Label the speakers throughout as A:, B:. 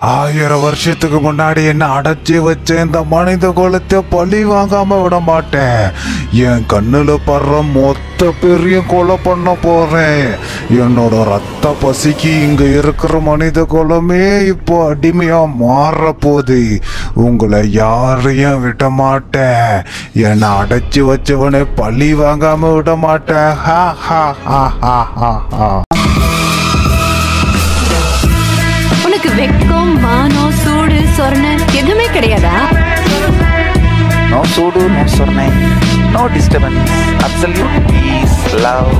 A: ஆயிரம் வருஷத்துக்கு முன்னாடி என்ன அடைச்சி வச்ச இந்த மனித குலத்தை பழி வாங்காம விட மாட்டேன் என் கண்ணுல படுற மொத்த பெரிய கொலை பண்ண போறேன் என்னோட ரத்த பசிக்கு இங்க இருக்கிற மனித குலமே இப்போ அடிமையா மாற போகுது உங்களை யாரையும் விட மாட்டேன் என்னை அடைச்சி வச்சவனை பழி வாங்காம விட மாட்டேன் ஹா ஹா ஹா ஹா ஹா ஹா
B: உனக்கு வெக்கம் மானம் சூடு சொரண எதுவுமே கிடையாதா
C: No sudu, no surname, no disturbance. Absolute peace, love.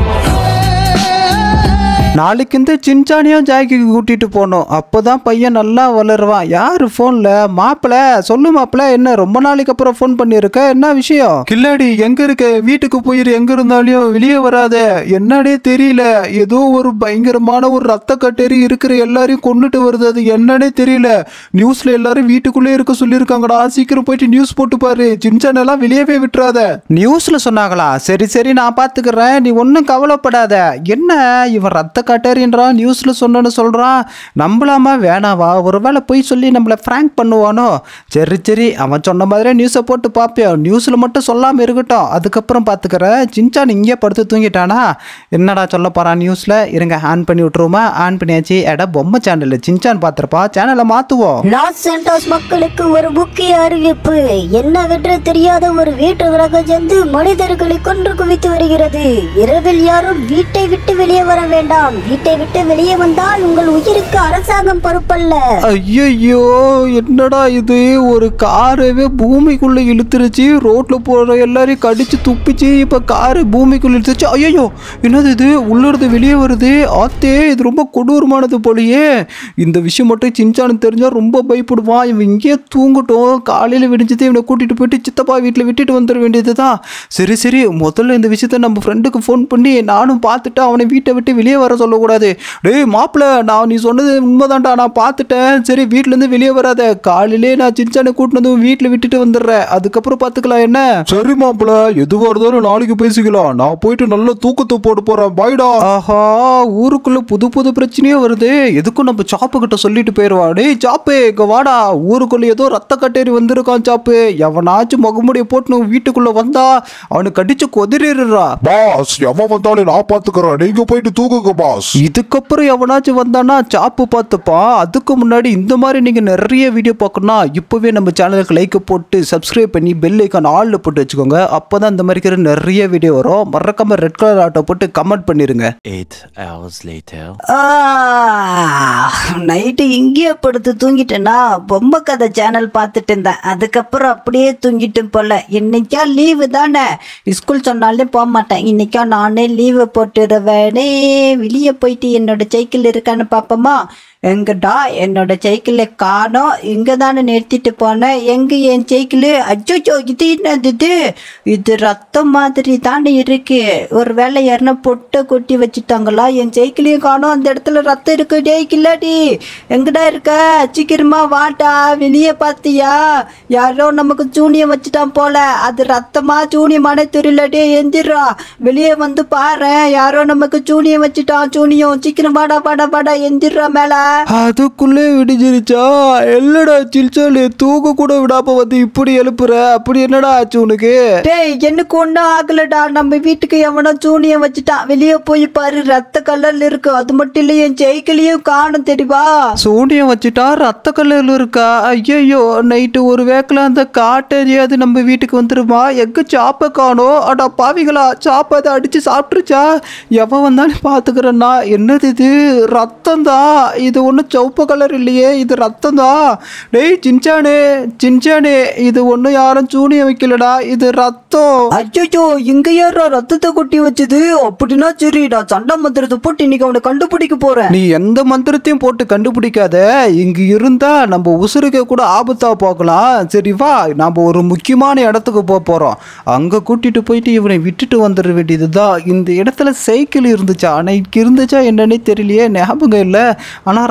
D: நாளைக்கு இந்த சின்சானியும் ஜாக்கிக்கு கூட்டிட்டு போகணும் அப்போதான் பையன் நல்லா வளருவான் யாரு ஃபோன்ல மாப்பிள சொல்லு மாப்பிள என்ன ரொம்ப நாளைக்கு அப்புறம் ஃபோன் பண்ணியிருக்க என்ன விஷயம் கில்லாடி எங்க இருக்க வீட்டுக்கு போயிரு எங்க இருந்தாலும் வெளியே வராத என்னடே தெரியல ஏதோ ஒரு பயங்கரமான ஒரு ரத்த கட்டேரி இருக்கிற எல்லாரையும் கொண்டுட்டு வருது அது என்னன்னே தெரியல நியூஸ்ல எல்லாரும் வீட்டுக்குள்ளே இருக்க சொல்லியிருக்காங்கடா சீக்கிரம் போயிட்டு நியூஸ் போட்டு பாரு சின்சான் எல்லாம் வெளியவே விட்டுறாத நியூஸ்ல சொன்னாங்களா சரி சரி நான் பாத்துக்கிறேன் நீ ஒன்றும் கவலைப்படாத என்ன இவன் ரத்த காட்டேரின்றான் நியூஸ்ல சொன்னேன்னு சொல்றான் நம்பலாமா வேணாவா ஒருவேளை போய் சொல்லி நம்மள ஃப்ராங்க் பண்ணுவானோ சரி சரி அவன் சொன்ன மாதிரியே நியூஸை போட்டு பார்ப்போம் நியூஸ்ல மட்டும் சொல்லாம இருக்கட்டும் அதுக்கப்புறம் பாத்துக்கிறேன் சின்சான் இங்கே படுத்து தூங்கிட்டானா என்னடா சொல்ல போறான் நியூஸ்ல இருங்க ஆன் பண்ணி விட்டுருவோமா ஆன் பண்ணியாச்சு எடா பொம்மை சேனல் சின்சான் பார்த்துருப்பா சேனலை மாத்துவோம்
E: லாஸ் சென்டோஸ் மக்களுக்கு ஒரு முக்கிய அறிவிப்பு என்னவென்று தெரியாத ஒரு வீட்டு கிரக ஜந்து மனிதர்களை கொன்று குவித்து வருகிறது இரவில் யாரும் வீட்டை விட்டு வெளியே வர வேண்டாம் வீட்டை விட்டு வெளியே வந்தால் உங்கள் உயிருக்கு அரசாங்கம் பொறுப்பல்ல
D: ஐயையோ என்னடா இது ஒரு காரவே பூமிக்குள்ள இழுத்துருச்சு ரோட்ல போற எல்லாரையும் கடிச்சு துப்பிச்சு இப்ப காரு பூமிக்குள்ள இழுத்துச்சு ஐயோ என்னது இது உள்ள இருந்து வெளியே வருது ஆத்தே இது ரொம்ப கொடூரமானது போலயே இந்த விஷயம் மட்டும் சின்சானுக்கு தெரிஞ்சா ரொம்ப பயப்படுவான் இவன் இங்கேயே தூங்கட்டும் காலையில விடிஞ்சது இவனை கூட்டிட்டு போயிட்டு சித்தப்பா வீட்டில் விட்டுட்டு வந்துட வேண்டியதுதான் சரி சரி முதல்ல இந்த விஷயத்த நம்ம ஃப்ரெண்டுக்கு ஃபோன் பண்ணி நானும் பார்த்துட்டு அவனை வீட்டை விட்டு வெளியே வர சொல்லக்கூடாது டேய் மாப்பிள்ள நான் நீ சொன்னது உண்மைதான்டா நான் பார்த்துட்டேன் சரி வீட்டிலேருந்து வெளியே வராத காலையிலே நான் சின்சானை கூட்டினு வந்து வீட்டில் விட்டுட்டு வந்துடுறேன் அதுக்கப்புறம் பார்த்துக்கலாம் என்ன
A: சரி மாப்பிள எதுவா இருந்தாலும் நாளைக்கு பேசிக்கலாம் நான் போயிட்டு நல்ல தூக்கத்தை போட்டு போறேன் பாய்டா
D: ஆஹா ஊருக்குள்ள புது புது பிரச்சனையும் வருது எதுக்கும் நம்ம சாப்பு கிட்ட சொல்லிட்டு போயிடுவா டேய் சாப்பு இங்க வாடா ஊருக்குள்ள ஏதோ ரத்த கட்டேரி வந்திருக்கான் சாப்பு எவனாச்சும் முகமுடிய போட்டு வீட்டுக்குள்ள வந்தா அவனுக்கு கடிச்சு கொதிரிடுறா
A: பாஸ் எவன் வந்தாலும் நான் பாத்துக்கிறேன் நீங்க போயிட்டு தூக்குங்க பாஸ்
D: இதுக்கப்புறம் எவனாச்சும் வந்தானா சாப்பு பார்த்துப்பான் அதுக்கு முன்னாடி இந்த மாதிரி நீங்கள் நிறைய வீடியோ பார்க்கணும்னா இப்போவே நம்ம சேனலுக்கு லைக் போட்டு சப்ஸ்கிரைப் பண்ணி பெல் ஐக்கான் ஆலில் போட்டு வச்சுக்கோங்க அப்போ தான் இந்த மாதிரி இருக்கிற நிறைய வீடியோ வரும் மறக்காம ரெட் கலர் ஆட்டோ போட்டு கமெண்ட் பண்ணிடுங்க
F: Eight hours later.
E: நைட்டு இங்கேயே படுத்து தூங்கிட்டேன்னா பொம்மை கதை சேனல் பார்த்துட்டு இருந்தேன் அதுக்கப்புறம் அப்படியே தூங்கிட்டும் போல இன்னைக்கா லீவு தானே ஸ்கூல் சொன்னாலும் போக மாட்டேன் இன்னைக்கா நானே லீவு போட்டுருவேனே வெளியே போயிட்டு என்னோட சைக்கிள் இருக்கான்னு பார்ப்போமா எங்கடா என்னோட சைக்கிளை காணோம் இங்கே தானே நிறுத்திட்டு போனேன் எங்கே என் சைக்கிள் அச்சோச்சோ இது என்னது இது இது ரத்தம் மாதிரி தானே இருக்கு ஒரு வேளை யாருன்னா பொட்டை கொட்டி வச்சுட்டாங்களா என் சைக்கிளையும் காணோம் அந்த இடத்துல ரத்தம் இருக்கு டேய் கில்லாடி எங்கடா இருக்க சீக்கிரமா வாட்டா வெளியே பார்த்தியா யாரோ நமக்கு சூனியம் வச்சுட்டான் போல அது ரத்தமா சூனியமானே தெரியல டே எந்திரா வெளியே வந்து பாரு யாரோ நமக்கு சூனியம் வச்சுட்டான் சூனியம் சீக்கிரம் வாடா வாடா வாடா எந்திரா மேல
D: அதுக்குள்ளே விடிஞ்சிருச்சா இல்லடா சில்சாலு தூக்க கூட விடாம வந்து இப்படி எழுப்புற அப்படி என்னடா ஆச்சு உனக்கு
E: டேய் எனக்கு ஒன்றும் ஆகலடா நம்ம வீட்டுக்கு எவனோ சூனியம் வச்சுட்டான் வெளியே போய் பாரு ரத்த கலர்ல இருக்கு அது மட்டும் இல்லை என் ஜெய்க்கிலையும் காணும் தெரியுமா
D: சூனியம் வச்சுட்டா ரத்த கல்லூரில் இருக்கா ஐயோ நைட்டு ஒரு வேக்கில் அந்த காட்டேரியாது நம்ம வீட்டுக்கு வந்துருமா எங்க சாப்பை காணோம் அடா பாவிகளா சாப்பை அதை அடிச்சு சாப்பிட்டுருச்சா எவன் வந்தாலும் பார்த்துக்கிறேன்னா என்னது இது ரத்தம் தான் இது ஒன்றும் சிவப்பு கலர் இல்லையே இது ரத்தம் தான் டேய் சின்சானே சின்சானே இது ஒன்றும் யாரும் சூனியம் வைக்கலடா இது ரத்தம்
E: அச்சோ இங்க யாரா ரத்தத்தை கொட்டி வச்சது அப்படின்னா சரி நான் சண்டை மந்திரத்தை போட்டு இன்னைக்கு அவனை கண்டுபிடிக்க போறேன்
D: நீ எந்த மந்திரத்தையும் போட்டு கண்டுபிடிக்காத இங்க இருந்தா நம்ம உசுருக்கு கூட ஆபத்தா போகலாம் சரி வா நம்ம ஒரு முக்கியமான இடத்துக்கு போக போறோம் அங்க கூட்டிட்டு போயிட்டு இவனை விட்டுட்டு வந்துட வேண்டியதுதான் இந்த இடத்துல சைக்கிள் இருந்துச்சா அன்னைக்கு இருந்துச்சா என்னன்னே தெரியலையே ஞாபகம் இல்லை ஆனா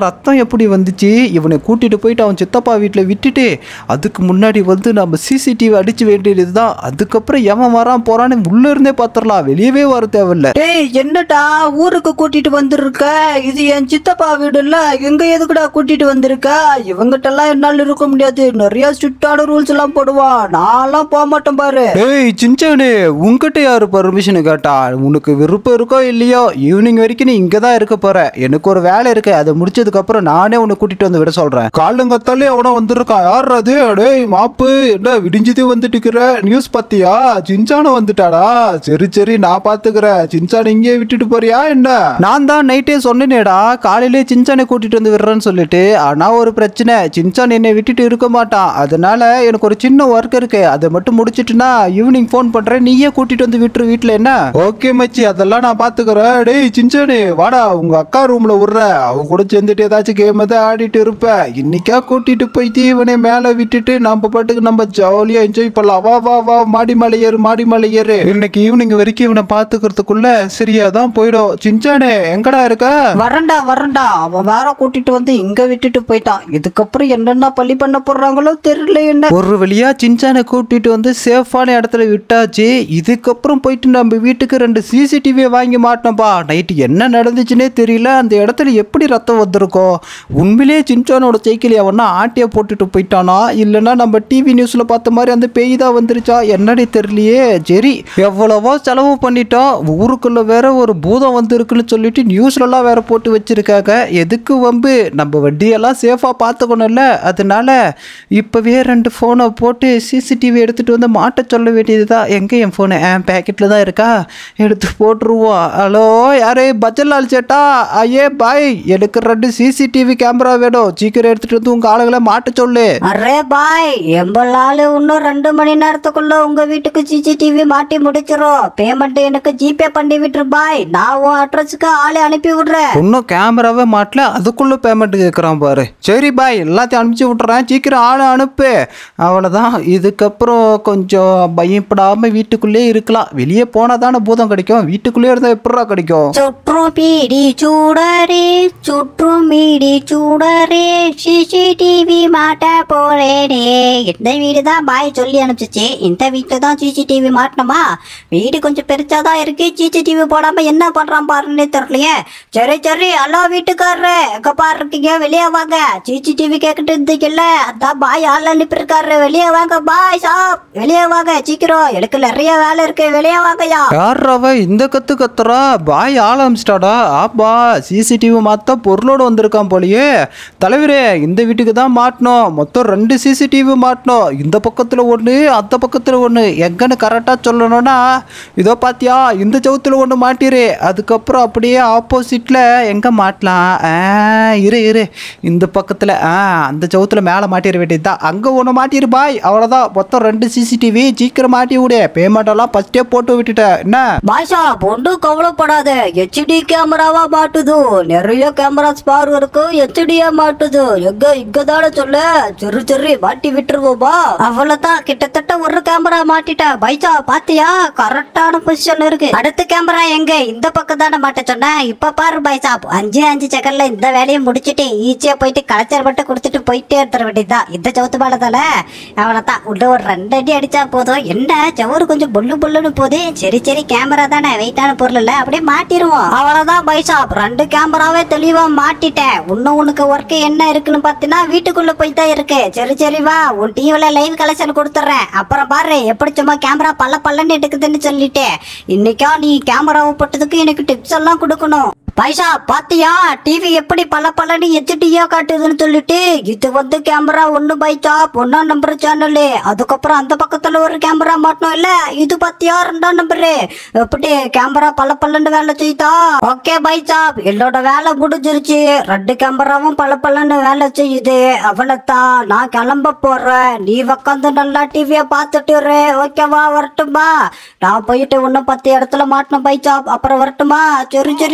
D: ரத்தம் எப்படி வந்துச்சு இவனை கூட்டிட்டு போயிட்டு அவன் சித்தப்பா வீட்டில் விட்டுட்டு அதுக்கு முன்னாடி வந்து நம்ம சிசிடிவி அடிச்சு வேண்டியது தான் அதுக்கப்புறம் எவன் வரான் போறான்னு உள்ள இருந்தே பார்த்துடலாம் வெளியவே வர தேவையில்ல
E: டேய் என்னடா ஊருக்கு கூட்டிட்டு வந்திருக்க இது என் சித்தப்பா வீடு இல்ல எங்க எதுக்குடா கூட்டிட்டு வந்திருக்க இவங்கிட்ட எல்லாம் என்னால இருக்க முடியாது நிறைய ஸ்ட்ரிக்டான ரூல்ஸ் எல்லாம் போடுவான் நான்லாம் போக மாட்டேன் பாரு
D: ஏய் சின்சானு உங்ககிட்ட யாரு பர்மிஷன் கேட்டா உனக்கு விருப்பம் இருக்கோ இல்லையோ ஈவினிங் வரைக்கும் நீ இங்கே தான் இருக்க போற எனக்கு ஒரு வேலை இருக்கு அதை முடிச்சதுக்கு அப்புறம் நானே உன்னை கூட்டிட்டு வந்து விட சொல்றேன்
A: காலங்கத்தாலே அவன வந்திருக்கான் யார் அது டேய் மாப்பு என்ன விடிஞ்சதே வந்துட்டு இருக்கிற நியூஸ் பாத்தியா சின்சான வந்துட்டாடா சரி சரி நான் பாத்துக்கிறேன் சின்சான இங்கே விட்டுட்டு போறியா என்ன
D: நான் தான் நைட்டே சொன்னேனேடா காலையிலே சின்சானை கூட்டிட்டு வந்து விடுறேன்னு சொல்லிட்டு ஆனா ஒரு பிரச்சனை சின்சான் என்னை விட்டுட்டு இருக்க மாட்டான் அதனால எனக்கு ஒரு சின்ன ஒர்க் இருக்கு அதை மட்டும் முடிச்சிட்டுனா ஈவினிங் ஃபோன் பண்றேன் நீயே கூட்டிட்டு வந்து விட்டுரு வீட்டுல என்ன
A: ஓகே மச்சி அதெல்லாம் நான் பாத்துக்கிறேன் டேய் சின்சானே வாடா உங்க அக்கா ரூம்ல விடுற அவ கூட சேர்ந்துட்டு ஏதாச்சும் கேம் தான் ஆடிட்டு இருப்ப இன்னைக்கா கூட்டிட்டு போயிட்டு இவனை மேல விட்டுட்டு நம்ம பாட்டுக்கு நம்ம ஜாலியா என்ஜாய் பண்ணலாம் வா வா வா மாடி மலை ஏறு மாடி மலை ஏறு இன்னைக்கு ஈவினிங் வரைக்கும் இவனை பாத்துக்கிறதுக்குள்ள சரியா தான் போயிடும் சின்சானே எங்கடா இருக்க
E: வரண்டா வரண்டா அவன் வேற கூட்டிட்டு வந்து இங்க விட்டுட்டு போயிட்டான் இதுக்கப்புறம் என்னென்ன பள்ளி பண்ண போடுறாங்களோ தெரியல என்ன
D: ஒரு வழியா சின்சானை கூட்டிட்டு வந்து சேஃபான இடத்துல விட்டாச்சு இதுக்கப்புறம் போயிட்டு நம்ம வீட்டுக்கு ரெண்டு சிசிடிவியை வாங்கி மாட்டோம்ப்பா நைட்டு என்ன நடந்துச்சுன்னே தெரியல அந்த இடத்துல எப்படி ரத்தம் வந்திருக்கோம் உண்மையிலேயே சின்சானோட சைக்கிள் அவனா ஆட்டியை போட்டுட்டு போயிட்டானா இல்லைன்னா நம்ம டிவி நியூஸ்ல பார்த்த மாதிரி அந்த பேய் தான் வந்துருச்சா என்னடி தெரியலையே சரி எவ்வளவோ செலவு பண்ணிட்டோம் ஊருக்குள்ள வேற ஒரு பூதம் வந்திருக்குன்னு சொல்லிட்டு நியூஸ்லலாம் வேற போட்டு வச்சிருக்காங்க எதுக்கு வம்பு நம்ம வட்டியெல்லாம் சேஃபாக பார்த்துக்கணும்ல அதனால இப்போவே ரெண்டு ஃபோனை போட்டு சிசிடிவி எடுத்துகிட்டு வந்து மாட்ட சொல்ல வேண்டியதுதான் எங்கே என் ஃபோனு என் பேக்கெட்டில் தான் இருக்கா எடுத்து போட்டுருவோம் ஹலோ யாரே பஜன்லால் சேட்டா ஐயே பாய் எனக்கு ரெண்டு சிசிடிவி கேமரா வேணும் சீக்கிரம் எடுத்துகிட்டு வந்து உங்கள் ஆளுகளை மாட்ட சொல்லு
E: அரே பாய் எம்பளாலு இன்னும் ரெண்டு மணி நேரத்துக்குள்ள உங்க வீட்டுக்கு சிசிடிவி மாட்டி முடிச்சிரும் பேமெண்ட் எனக்கு ஜிபே பண்ணி விட்டுரு பாய் நான் உன் அட்ரஸுக்கு ஆளை அனுப்பி விடுறேன்
D: இன்னும் கேமராவே மாட்டல அதுக்குள்ளே பேமெண்ட் கேட்குறான் பாரு சரி பாய் எல்லாத்தையும் அனுப்பிச்சி விட்றேன் சீக்கிரம் ஆளை அனுப்பு அவ்வளோதான் இதுக்கப்புறம் கொஞ்சம் பயப்படாமல் வீட்டுக்குள்ளே இருக்கலாம் வெளியே போனால் தானே பூதம் கிடைக்கும் வீட்டுக்குள்ளே இருந்தால் எப்படா கிடைக்கும்
E: சுற்றும் பீடி சூடரே சுற்றும் பீடி சூடரே சிசிடிவி மாட்ட போறேனே இந்த வீடு தான் பாய் சொல்லி அனுப்பிச்சிச்சு இந்த வீட்டில் தான் சிசிடிவி மாட்டணுமா வீடு கொஞ்சம் பெருசா தான் இருக்கு சிசிடிவி போடாம என்ன பண்றான் பாருன்னே தெரியலையே சரி சரி ஹலோ வீட்டுக்காரரு எங்க பாரு இருக்கீங்க வெளியே வாங்க சிசிடிவி கேட்டுட்டு இருந்தீங்கல்ல அதான் பாய் ஆள் அனுப்பியிருக்காரு வெளியே வாங்க பாய் சாப் வெளியே வாங்க சீக்கிரம் எனக்கு நிறைய வேலை இருக்கு வெளியே வாங்கயா
D: யார் அவ இந்த கத்து கத்துறா பாய் ஆரம்பிச்சிட்டாடா ஆப்பா சிசிடிவி மாத்த பொருளோட வந்திருக்கான் போலயே தலைவரே இந்த வீட்டுக்கு தான் மாட்டணும் மொத்தம் ரெண்டு சிசிடிவி மாட்டணும் இந்த பக்கத்தில் ஒன்று அந்த பக்கத்தில் ஒன்று எங்கன்னு கரெக்டாக சொல்லணும்னா இதோ பாத்தியா இந்த சவுத்தில் ஒன்று மாட்டிரு அதுக்கப்புறம் அப்படியே ஆப்போசிட்டில் எங்கே மாட்டலாம் ஆ, இரு இரு இந்த பக்கத்தில் ஆ அந்த சவுத்தில் மேலே மாட்டிட வேண்டியது தான் அங்கே ஒன்று மாட்டிரு பாய் அவ்வளோதான் மொத்தம் ரெண்டு சிசிடிவி சீக்கிரம் மாட்டி விடு பேமெண்ட் எல்லாம் ஃபஸ்ட்டே போட்டு விட்டுட்டேன் என்ன
E: பாஷா ஒன்றும் கவலைப்படாத ஹெச்டி கேமராவா மாட்டுது நிறைய கேமராஸ் பாரு இருக்கு ஹெச்டியா மாட்டுது எங்க இங்க தானே சொல்லு சரி சரி மாட்டி விட்டுருவோமா அவ்வளவுதான் கிட்டத்தட்ட ஒரு கேமரா மாட்டிட்டேன் பைசா பாத்தியா கரெக்டான பொசிஷன் இருக்கு அடுத்த கேமரா எங்க இந்த பக்கம் தானே மாட்ட சொன்னேன் இப்ப பாரு பைசா அஞ்சு அஞ்சு செகண்ட்ல இந்த வேலையை முடிச்சிட்டு ஈஸியா போயிட்டு கலைச்சல் மட்டும் கொடுத்துட்டு போயிட்டே எடுத்துட வேண்டியதுதான் இந்த சவுத்து மேல தானே அவ்வளவுதான் உள்ள ஒரு ரெண்டு அடி அடிச்சா போதும் என்ன சவுறு கொஞ்சம் பொல்லு பொல்லுன்னு போகுது சரி சரி கேமரா தானே வெயிட்டான பொருள் இல்ல அப்படியே மாட்டிடுவோம் அவ்வளவுதான் பைசா ரெண்டு கேமராவே தெளிவா மாட்டிட்டேன் இன்னும் உனக்கு ஒர்க் என்ன இருக்குன்னு பாத்தீங்கன்னா வீட்டுக்குள்ள போய் தான் இருக்கு சரி சரி வா உன் டிவில லைவ் கலெக்ஷன் கொடுத்துட்றேன் அப்புறம் பாரு எப்படி சும்மா கேமரா பல்ல பல்லன்னு எடுக்குதுன்னு சொல்லிட்டு இன்னைக்கா நீ கேமராவை போட்டதுக்கு எனக்கு டிப்ஸ் எல்லாம் கொடுக்கணும் பைசா பாத்தியா டிவி எப்படி பல பலன்னு எச்சுட்டியா காட்டுதுன்னு சொல்லிட்டு இது வந்து கேமரா ஒண்ணு பைசா ஒன்னா நம்பர் சேனலு அதுக்கப்புறம் அந்த பக்கத்துல ஒரு கேமரா மாட்டணும் இல்ல இது பாத்தியா ரெண்டாம் நம்பரு எப்படி கேமரா பல பல்லன்னு வேலை செய்தா ஓகே பைசா என்னோட வேலை முடிஞ்சிருச்சு ரெண்டு கேமராவும் பல பல்லன்னு வேலை செய்யுது அவ்வளவுதான் நான் கிளம்ப போறேன் நீ உக்காந்து நல்லா டிவியை பார்த்துட்டு இரு. ஓகேவா வரட்டுமா நான் போயிட்டு இன்னும் பத்து இடத்துல மாட்டணும் பைசா அப்புறம் வரட்டுமா சரி சரி பாய் பாய்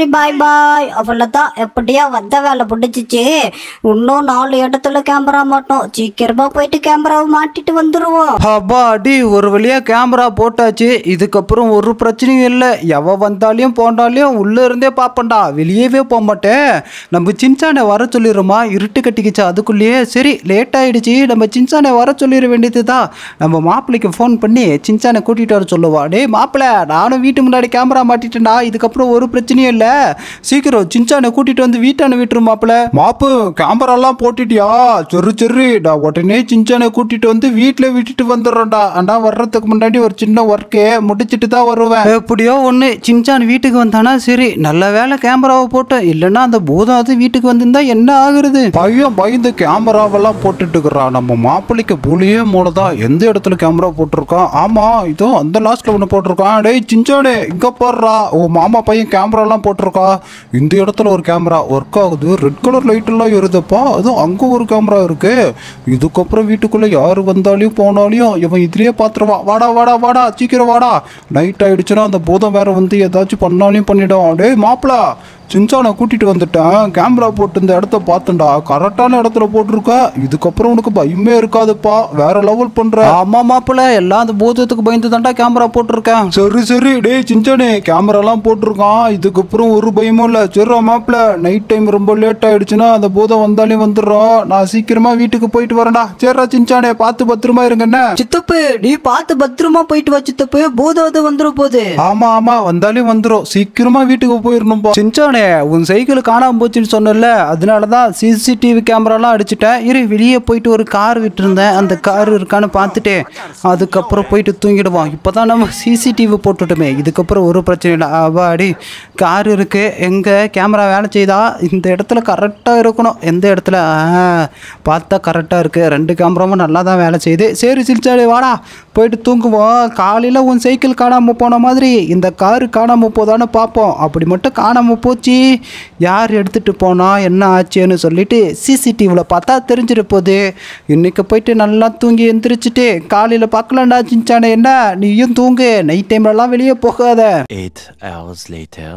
E: பாய் அவ்வளோதான் எப்படியா வந்த வேலை முடிஞ்சிச்சு இன்னும் நாலு இடத்துல கேமரா மாட்டோம் சீக்கிரமா போயிட்டு கேமராவை மாட்டிட்டு வந்துருவோம்
D: அப்பாடி ஒரு வழியா கேமரா போட்டாச்சு இதுக்கப்புறம் ஒரு பிரச்சனையும் இல்லை எவ வந்தாலையும் போனாலையும் உள்ள இருந்தே பார்ப்பேன்டா வெளியவே போக மாட்டேன் நம்ம சின்சானை வர சொல்லிடுறோமா இருட்டு கட்டிக்கிச்சு அதுக்குள்ளேயே சரி லேட் ஆயிடுச்சு நம்ம சின்சானை வர சொல்லிட வேண்டியது தான் நம்ம மாப்பிள்ளைக்கு ஃபோன் பண்ணி சின்சானை கூட்டிட்டு வர சொல்லுவா டேய் மாப்பிள்ளை நானும் வீட்டு முன்னாடி கேமரா மாட்டிட்டேன்டா இதுக்கப்புறம் ஒரு பிரச்சனையும் இல்லை சீக்கிரம் சின்சானை கூட்டிட்டு வந்து வீட்டான விட்டுரு மாப்பிள்ள மாப்பு கேமராலாம் போட்டுட்டியா சரி சரி நான் உடனே சின்சானை கூட்டிட்டு வந்து வீட்டில் விட்டுட்டு வந்துடுறேன்டா ஆனா வர்றதுக்கு முன்னாடி ஒரு சின்ன ஒர்க்கு முடிச்சிட்டு தான் வருவேன் எப்படியோ ஒன்று சின்சான் வீட்டுக்கு வந்தானா சரி நல்ல வேலை கேமராவை போட்டேன் இல்லைன்னா அந்த பூதம் அது வீட்டுக்கு வந்திருந்தா என்ன ஆகுறது பையன் பயந்து கேமராவெல்லாம் போட்டுட்டு இருக்கிறான் நம்ம மாப்பிள்ளைக்கு புளியே மூலதான் எந்த இடத்துல கேமரா போட்டிருக்கான் ஆமா இதோ அந்த லாஸ்ட்ல ஒன்று போட்டிருக்கான் டேய் சின்சானே இங்க போடுறா உன் மாமா பையன் கேமராலாம் போட்டிருக்கா இந்த இடத்துல ஒரு கேமரா ஒர்க் ஆகுது ரெட் கலர் லைட் எல்லாம் எருதுப்பா அதுவும் அங்க ஒரு கேமரா இருக்கு இதுக்கப்புறம் வீட்டுக்குள்ள யாரு வந்தாலையும் போனாலையும் இவன் இதுலயே பாத்துருவான் வாடா வாடா வாடா சீக்கிரம் வாடா நைட் ஆயிடுச்சுன்னா அந்த பூதம் வேற வந்து ஏதாச்சும் பண்ணாலையும் பண்ணிடும் டேய் மாப்பிளா சின்சானை கூட்டிட்டு வந்துட்டேன் கேமரா போட்டு இந்த இடத்த பார்த்தேன்டா கரெக்டான இடத்துல போட்டிருக்க இதுக்கப்புறம் உனக்கு பயமே இருக்காதுப்பா வேற லெவல் பண்ற ஆமா மாப்பிள்ள எல்லாம் அந்த பூதத்துக்கு பயந்து தான்டா கேமரா போட்டிருக்கேன் சரி சரி டேய் சின்சானே கேமராலாம் போட்டிருக்கான் இதுக்கப்புறம் ஒரு பயமும் இல்லை சரி மாப்பிள்ள நைட் டைம் ரொம்ப லேட் ஆயிடுச்சுன்னா அந்த பூதம் வந்தாலே வந்துடுறோம் நான் சீக்கிரமா வீட்டுக்கு போயிட்டு வரேன்டா சரிடா சின்சானே பார்த்து பத்திரமா இருங்க என்ன
E: சித்தப்பு நீ பார்த்து பத்திரமா போயிட்டு வா சித்தப்பு பூதம் அது வந்துரும் போது
D: ஆமா ஆமா வந்தாலே வந்துரும் சீக்கிரமா வீட்டுக்கு போயிடணும்பா சின்சானே உன் சைக்கிள் காணாம போச்சுன்னு சொன்னல அதனால தான் சிசிடிவி கேமராலாம் அடிச்சிட்டேன் இரு வெளியே போயிட்டு ஒரு கார் விட்டுருந்தேன் அந்த கார் இருக்கான்னு பார்த்துட்டு அதுக்கப்புறம் போயிட்டு தூங்கிடுவோம் இப்போதான் நம்ம சிசிடிவி போட்டுட்டோமே இதுக்கப்புறம் ஒரு பிரச்சனை இல்லை அவாடி கார் இருக்கு எங்க கேமரா வேலை செய்தா இந்த இடத்துல கரெக்டாக இருக்கணும் எந்த இடத்துல ஆ, பார்த்தா கரெக்டாக இருக்கு ரெண்டு கேமராவும் நல்லா தான் வேலை செய்யுது சரி சிரிச்சாடி வாடா போயிட்டு தூங்குவோம் காலையில் உன் சைக்கிள் காணாமல் போன மாதிரி இந்த காரு காணாமல் போதான்னு பார்ப்போம் அப்படி மட்டும் காணாமல் போச்சு யார் எடுத்துகிட்டு போனா என்ன ஆச்சுன்னு சொல்லிட்டு சிசிடிவியில் பார்த்தா தெரிஞ்சிட போகுது இன்னைக்கு போயிட்டு நல்லா தூங்கி எந்திரிச்சிட்டு காலையில் பார்க்கலாம்டா சின்சானே என்ன நீயும் தூங்கு நைட் டைம்லலாம் வெளியே போகாத
F: Eight hours later.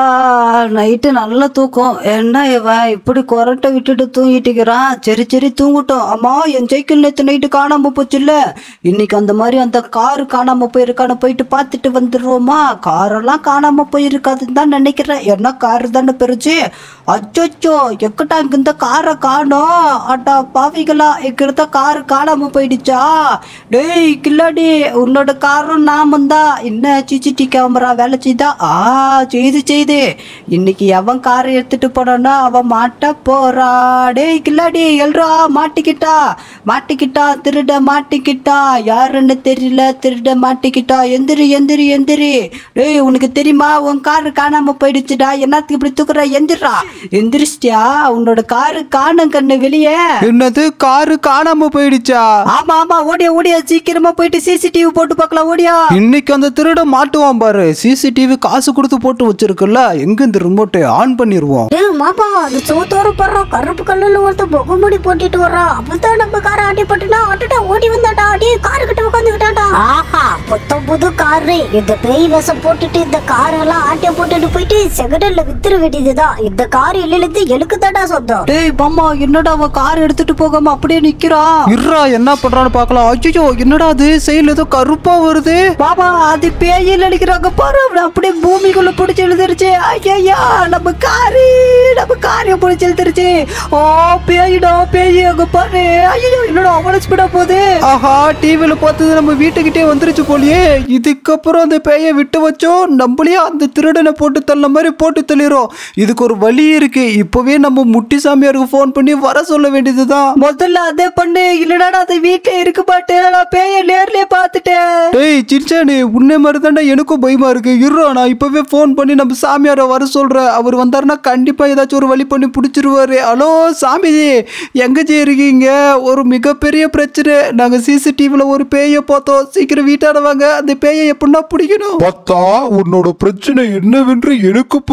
E: நைட்டு நல்ல தூக்கம் என்ன இவன் இப்படி கொரட்டை விட்டுட்டு தூங்கிட்டுக்கிறான் சரி சரி தூங்கட்டும் அம்மா என் சைக்கிள் நேற்று நைட்டு காணாம போச்சுல்ல இன்னைக்கு அந்த மாதிரி அந்த காரு காணாம போயிருக்கான்னு போயிட்டு பார்த்துட்டு வந்துடுவோமா காரெல்லாம் காணாம போயிருக்காதுன்னு தான் நினைக்கிறேன் என்ன காரு தானே பெருச்சு அச்சோச்சோ எக்கட்டா இங்க இந்த காரை காணோம் அட்டா பாவிகளா இங்க இருந்த காரு காணாம போயிடுச்சா டேய் கில்லாடி உன்னோட காரும் நாம தான் என்ன சிசிடி கேமரா வேலை செய்தா ஆ செய்து செய்து இன்னைக்கு எவன் காரை எடுத்துட்டு போனானோ அவன் மாட்ட போறா டேய் கில்லாடி எல்ரா மாட்டிக்கிட்டா மாட்டிக்கிட்டா திருட மாட்டிக்கிட்டா யாருன்னு தெரியல திருட மாட்டிக்கிட்டா எந்திரி எந்திரி எந்திரி டேய் உனக்கு தெரியுமா உன் காரு காணாம போயிடுச்சுடா என்னத்துக்கு இப்படி தூக்குற எந்திரா எந்திரிச்சிட்டியா உன்னோட காரு காணும் கண்ணு வெளியே
D: என்னது காரு காணாம போயிடுச்சா
E: ஆமா ஆமா ஓடியா ஓடியா சீக்கிரமா போயிட்டு சிசிடிவி போட்டு பார்க்கலாம் ஓடியா
D: இன்னைக்கு அந்த திருட மாட்டுவான் பாரு சிசிடிவி காசு கொடுத்து போட்டு வச்சிருக்குல்ல எங்க இந்த ரிமோட்டை ஆன் பண்ணிடுவோம்
G: டேய் மாப்பா அது சோத்தோட போடுறோம் கருப்பு கல்லுல ஒருத்தன் முகமூடி போட்டுட்டு வர்றான் அப்பதான் நம்ம கார அடிபட்டுனா அட்டடா ஓடி வந்தாடா அடி காரு கிட்ட உட்காந்துக்கிட்டாடா ஆஹா புத்த புது காரு இந்த பேய் வேஷம் போட்டுட்டு இந்த காரெல்லாம் ஆட்டிய போட்டுட்டு போயிட்டு செகண்டல்ல வித்துற வேண்டியதுதான் இந்த கார் இல்லிருந்து எனக்கு தாடா சொந்தம்
E: டேய் மாமா என்னடா அவன் கார் எடுத்துட்டு போகாம அப்படியே நிக்கிறான்
D: இருறா என்ன பண்றான்னு பார்க்கலாம் அச்சோ என்னடா அது செயல் ஏதோ கருப்பா வருது
E: பாபா அது பேயில் அடிக்கிறாங்க பாரு அவனை அப்படியே பூமிக்குள்ள பிடிச்சி எழுதிருச்சு ஐயா நம்ம காரு நம்ம காரையும் பிடிச்சி எழுதிருச்சு ஓ பேயிடா பேய் அங்க பாரு ஐயோ என்னடா அவ்வளவு ஸ்பீடா போகுது
D: ஆஹா டிவில பார்த்தது நம்ம வீட்டுக்கிட்டே வந்துருச்சு போலியே இதுக்கப்புறம் அந்த பேயை விட்டு வச்சோம் நம்மளையே அந்த திருடனை போட்டு தள்ள மாதிரி போட்டு தள்ளிரும் இதுக்கு ஒரு வழி இருக்கு இப்பவே நம்ம முட்டி சாமியாருக்கு ஃபோன் பண்ணி வர சொல்ல வேண்டியதுதான்
E: முதல்ல அதே பண்ணு இல்லடா அது வீட்டுல இருக்க மாட்டேன் நான் பேய நேர்லயே பார்த்துட்டேன்
D: டேய் சின்சானே உன்னை மாதிரி தாண்டா எனக்கும் பயமா இருக்கு இருறா நான் இப்பவே ஃபோன் பண்ணி நம்ம சாமியாரை வர சொல்றேன் அவர் வந்தாருன்னா கண்டிப்பா ஏதாச்சும் ஒரு வழி பண்ணி பிடிச்சிருவாரு ஹலோ சாமிஜி எங்க ஜி இருக்கீங்க ஒரு மிகப்பெரிய பிரச்சனை நாங்க சிசிடிவில ஒரு பேயை பார்த்தோம் சீக்கிரம் வீட்டாட வாங்க அந்த பேயை எப்படின்னா பிடிக்கணும்
A: பத்தா உன்னோட பிரச்சனை என்னவென்று எனக்கு புரிகிறது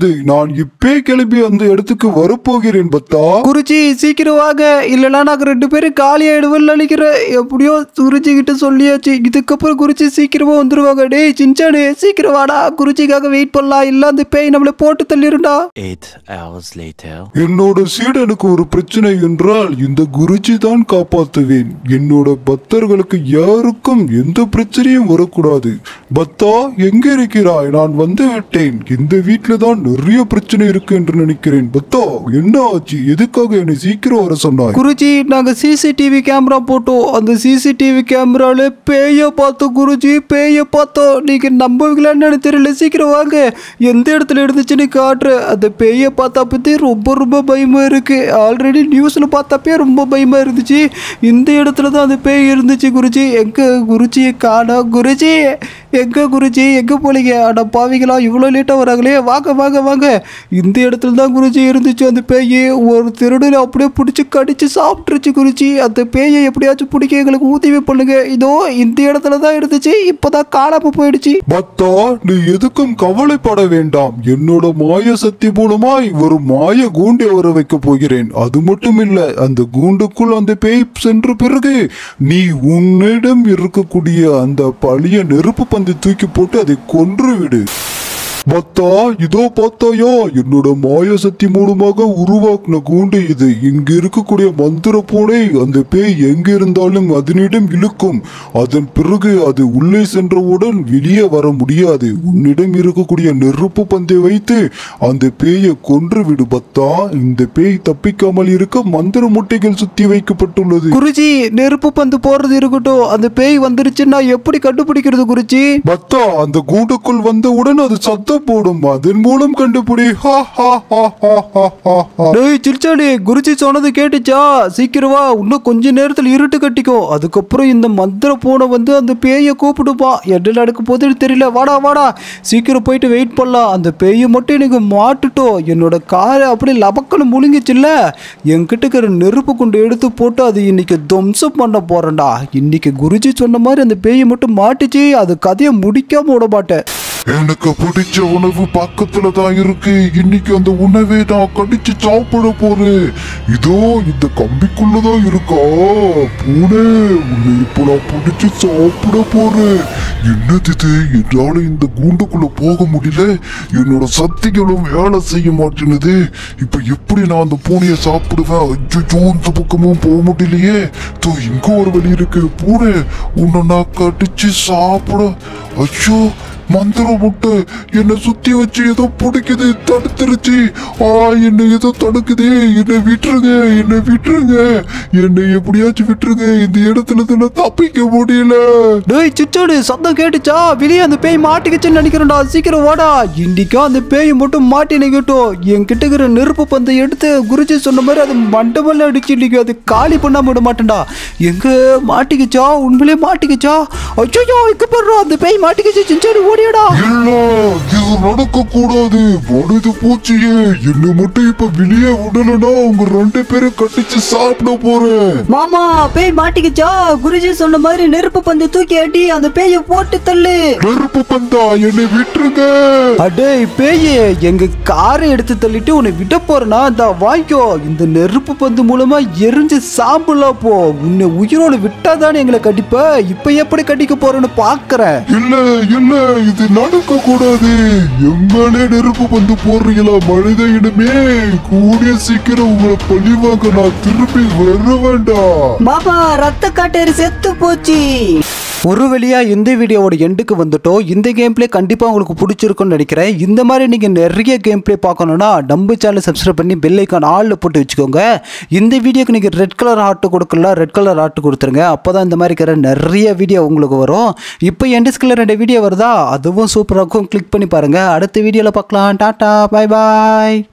A: நல்லது நான் இப்பே கிளம்பி அந்த இடத்துக்கு வரப்போகிறேன் பத்தா
D: குருஜி சீக்கிரம் வாங்க இல்லைன்னா நாங்கள் ரெண்டு பேரும் காலி ஆயிடுவோம்னு நினைக்கிறேன் எப்படியோ குருஜி கிட்ட சொல்லியாச்சு இதுக்கப்புறம் குருஜி சீக்கிரமா வந்துருவாங்க டேய் சின்சானு சீக்கிரம் வாடா குருஜிக்காக வெயிட் பண்ணலாம் இல்ல அந்த பேய் நம்மளை போட்டு தள்ளிருண்டா
F: Eight hours later.
A: என்னோட சீடனுக்கு ஒரு பிரச்சனை என்றால் இந்த குருஜி தான் காப்பாத்துவேன் என்னோட பக்தர்களுக்கு யாருக்கும் எந்த பிரச்சனையும் வரக்கூடாது பத்தா எங்க இருக்கிறாய் நான் வந்து விட்டேன் இந்த வீட்ல தான் நிறைய பிரச்சனை இருக்கு என்று நினைக்கிறேன் பத்தா என்ன ஆச்சு எதுக்காக என்னை சீக்கிரம் வர சொன்னாய்
D: குருஜி நாங்க சிசிடிவி கேமரா போட்டோம் அந்த சிசிடிவி கேமரால பேய பார்த்தோம் குருஜி பேய பார்த்தோம் நீங்க நம்புவீங்களான்னு எனக்கு தெரியல சீக்கிரம் வாங்க எந்த இடத்துல இருந்துச்சுன்னு காட்டுறேன் அந்த பேய பார்த்தா பத்தி ரொம்ப ரொம்ப பயமா இருக்கு ஆல்ரெடி நியூஸ்ல பார்த்தப்பே ரொம்ப பயமா இருந்துச்சு இந்த இடத்துல தான் அந்த பேய் இருந்துச்சு குருஜி எங்க குருஜியை காணோம் குருஜி எங்க குருஜி எங்க போலீங்க அட பாவிங்களா இவ்வளோ லேட்டாக வராங்களே வாங்க வாங்க வாங்க இந்த இடத்துல தான் குருஜி இருந்துச்சு அந்த பேய் ஒரு திருடனை அப்படியே பிடிச்சி கடிச்சு சாப்பிட்டுருச்சு குருஜி அந்த பேயை எப்படியாச்சும் பிடிக்க எங்களுக்கு உதவி பண்ணுங்க இதோ இந்த இடத்துல தான் இருந்துச்சு இப்போதான் காணாம போயிடுச்சு
A: பத்தா நீ எதுக்கும் கவலைப்பட வேண்டாம் என்னோட மாய சக்தி மூலமாய் ஒரு மாய கூண்டை வர வைக்க போகிறேன் அது மட்டும் இல்ல அந்த கூண்டுக்குள் அந்த பேய் சென்ற பிறகு நீ உன்னிடம் இருக்கக்கூடிய அந்த பழைய நெருப்பு பந்து தூக்கி போட்டு அதை கொன்று விடு பத்தா இதோ பார்த்தாயா என்னோட மாய சக்தி மூலமாக உருவாக்குன கூண்டு இது இங்க இருக்கக்கூடிய மந்திர பூனை அந்த பேய் எங்க இருந்தாலும் அதனிடம் இழுக்கும் அதன் பிறகு அது உள்ளே சென்றவுடன் வெளியே வர முடியாது உன்னிடம் இருக்கக்கூடிய நெருப்பு பந்தை வைத்து அந்த பேயை கொன்று விடு பத்தா இந்த பேய் தப்பிக்காமல் இருக்க மந்திர முட்டைகள் சுத்தி வைக்கப்பட்டுள்ளது
D: குருஜி நெருப்பு பந்து போடுறது இருக்கட்டும் அந்த பேய் வந்துருச்சுன்னா எப்படி கண்டுபிடிக்கிறது குருஜி
A: பத்தா அந்த கூண்டுக்குள் வந்தவுடன் அது சத்தம் போடும் அதன் மூலம் கண்டுபிடி ஹா ஹா ஹா ஹா ஹா ஹா ஹா
D: டேய் சில்சாடி குருஜி சொன்னது கேட்டுச்சா சீக்கிரம் வா இன்னும் கொஞ்ச நேரத்தில் இருட்டு கட்டிக்கும் அதுக்கப்புறம் இந்த மந்திர பூனை வந்து அந்த பேயை கூப்பிடுப்பா என்ன நடக்க போகுதுன்னு தெரியல வாடா வாடா சீக்கிரம் போயிட்டு வெயிட் பண்ணலாம் அந்த பேயை மட்டும் எனக்கு மாட்டுட்டோம் என்னோட காரை அப்படி லபக்கன்னு முழுங்கிச்சுல்ல என்கிட்ட இருக்கிற நெருப்பு கொண்டு எடுத்து போட்டு அது இன்னைக்கு துவம்சம் பண்ண போறேன்டா இன்னைக்கு குருஜி சொன்ன மாதிரி அந்த பேயை மட்டும் மாட்டுச்சு அது கதையை முடிக்காம விட மாட்டேன்
A: எனக்கு பிடிச்ச உணவு பக்கத்துல தான் இருக்கு இன்னைக்கு அந்த உணவை நான் கடிச்சு சாப்பிட போறேன் இதோ இந்த கம்பிக்குள்ளதான் இருக்கா பூனே உன்னை இப்போ நான் பிடிச்சு சாப்பிட போறேன் என்னது இது என்னால இந்த கூண்டுக்குள்ள போக முடியல என்னோட சக்திகளும் வேலை செய்ய மாட்டேனுது இப்ப எப்படி நான் அந்த பூனையை சாப்பிடுவேன் ஐயோ இந்த பக்கமும் போக முடியலையே தோ இங்க ஒரு வழி இருக்கு பூனை உன்னை நான் கடிச்சு சாப்பிட ஐயோ மந்திர முட்டை என்னை சுத்தி வச்சு ஏதோ பிடிக்குது தடுத்துருச்சு ஆ என்னை ஏதோ தடுக்குது என்னை விட்டுருங்க என்னை விட்டுருங்க என்னை எப்படியாச்சும் விட்டுருங்க இந்த இடத்துல இருந்து நான் தப்பிக்க முடியல
D: டேய் சிச்சோடு சத்தம் கேட்டுச்சா வெளியே அந்த பேய் மாட்டிக்கிச்சுன்னு நினைக்கிறேன்டா சீக்கிரம் வாடா இன்னைக்கும் அந்த பேய் மட்டும் மாட்டி நிக்கட்டும் என்கிட்ட இருக்கிற நெருப்பு பந்தை எடுத்து குருஜி சொன்ன மாதிரி அது மண்டபம்ல அடிச்சு இன்னைக்கு அது காலி பண்ணாம விட மாட்டேன்டா எங்க மாட்டிக்கிச்சா உண்மையிலே மாட்டிக்கிச்சா அச்சோ இங்க போடுறா அந்த பேய் மாட்டிக்கிச்சு சிச்சோடு ஓடியாடா
A: இல்ல இது நடக்க கூடாது மனித பூச்சியே என்னை மட்டும் இப்ப வெளியே விடலனா உங்க ரெண்டு பேரும் கட்டிச்சு சாப்பிட போறேன்
E: மாமா பேய் மாட்டிக்கிச்சா குருஜி சொன்ன மாதிரி நெருப்பு பந்து தூக்கி அடி அந்த பேயை போட்டு தள்ளு
A: நெருப்பு பந்தா என்னை விட்டுருங்க
D: அடே பேயே எங்க காரை எடுத்து தள்ளிட்டு உன்னை விட போறேனா இந்த வாங்கிக்கோ இந்த நெருப்பு பந்து மூலமா எரிஞ்சு சாம்பலா போ உன்னை உயிரோடு விட்டாதானே எங்களை கடிப்ப இப்ப எப்படி கடிக்க போறேன்னு பாக்குறேன்
A: இல்ல இல்ல இது நடக்க கூடாது எங்களே நெருப்பு வந்து போடுறீங்களா மனித இனமே கூடிய சீக்கிரம் உங்களை பழிவாங்க நான் திரும்பி வர வேண்டாம்
E: மாமா ரத்த காட்டேரி செத்து போச்சு
D: ஒரு வழியா இந்த வீடியோவோட எண்டுக்கு வந்துட்டோம் இந்த கேம் பிளே கண்டிப்பா உங்களுக்கு பிடிச்சிருக்கும்னு நினைக்கிறேன் இந்த மாதிரி நீங்க நிறைய கேம் பிளே பார்க்கணும்னா நம்ம சேனல் சப்ஸ்கிரைப் பண்ணி பெல் ஐக்கான் ஆல்ல போட்டு வச்சுக்கோங்க இந்த வீடியோக்கு நீங்க ரெட் கலர் ஹார்ட் கொடுக்கலாம் ரெட் கலர் ஹார்ட் கொடுத்துருங்க அப்பதான் இந்த மாதிரி இருக்கிற நிறைய வீடியோ உங்களுக்கு வரும் இப்போ எண்டிஸ்கில் ரெண்டு வீடியோ வருதா அதுவும் சூப்பராக இருக்கும் கிளிக் பண்ணி பாருங்க அடுத்த வீடியோவில் பார்க்கலாம் டாட்டா பை பாய்